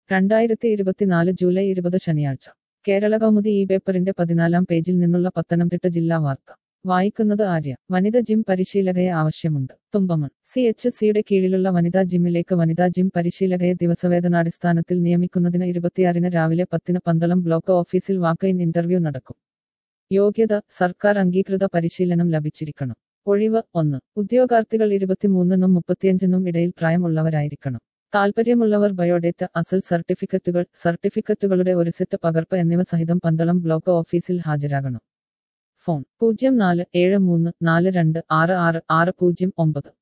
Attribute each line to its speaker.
Speaker 1: രണ്ടായിരത്തി ഇരുപത്തിനാല് ജൂലൈ ഇരുപത് ശനിയാഴ്ച കേരള കൗമുദി ഈ പേപ്പറിന്റെ പതിനാലാം പേജിൽ നിന്നുള്ള പത്തനംതിട്ട ജില്ലാ വാർത്ത വായിക്കുന്നത് ആര്യ വനിത ജിം പരിശീലകയെ ആവശ്യമുണ്ട് തുമ്പമൺ സി എച്ച് സിയുടെ കീഴിലുള്ള വനിതാ ജിമ്മിലേക്ക് വനിതാ ജിം പരിശീലകയെ ദിവസവേതനാടിസ്ഥാനത്തിൽ നിയമിക്കുന്നതിന് ഇരുപത്തിയാറിന് രാവിലെ പത്തിന് പന്തളം ബ്ലോക്ക് ഓഫീസിൽ വാക്ക് ഇൻ ഇന്റർവ്യൂ നടക്കും യോഗ്യത സർക്കാർ അംഗീകൃത പരിശീലനം ലഭിച്ചിരിക്കണം ഒഴിവ് ഒന്ന് ഉദ്യോഗാർത്ഥികൾ ഇരുപത്തിമൂന്നിനും മുപ്പത്തിയഞ്ചിനും ഇടയിൽ പ്രായമുള്ളവരായിരിക്കണം താൽപ്പര്യമുള്ളവർ ബയോഡേറ്റ അസൽ സർട്ടിഫിക്കറ്റുകൾ സർട്ടിഫിക്കറ്റുകളുടെ ഒരു സെറ്റ് പകർപ്പ് എന്നിവ സഹിതം പന്തളം ബ്ലോക്ക് ഓഫീസിൽ ഹാജരാകണം ഫോൺ പൂജ്യം നാല് ഏഴ് മൂന്ന് നാല് രണ്ട് ആറ് ആറ് ആറ് പൂജ്യം ഒമ്പത്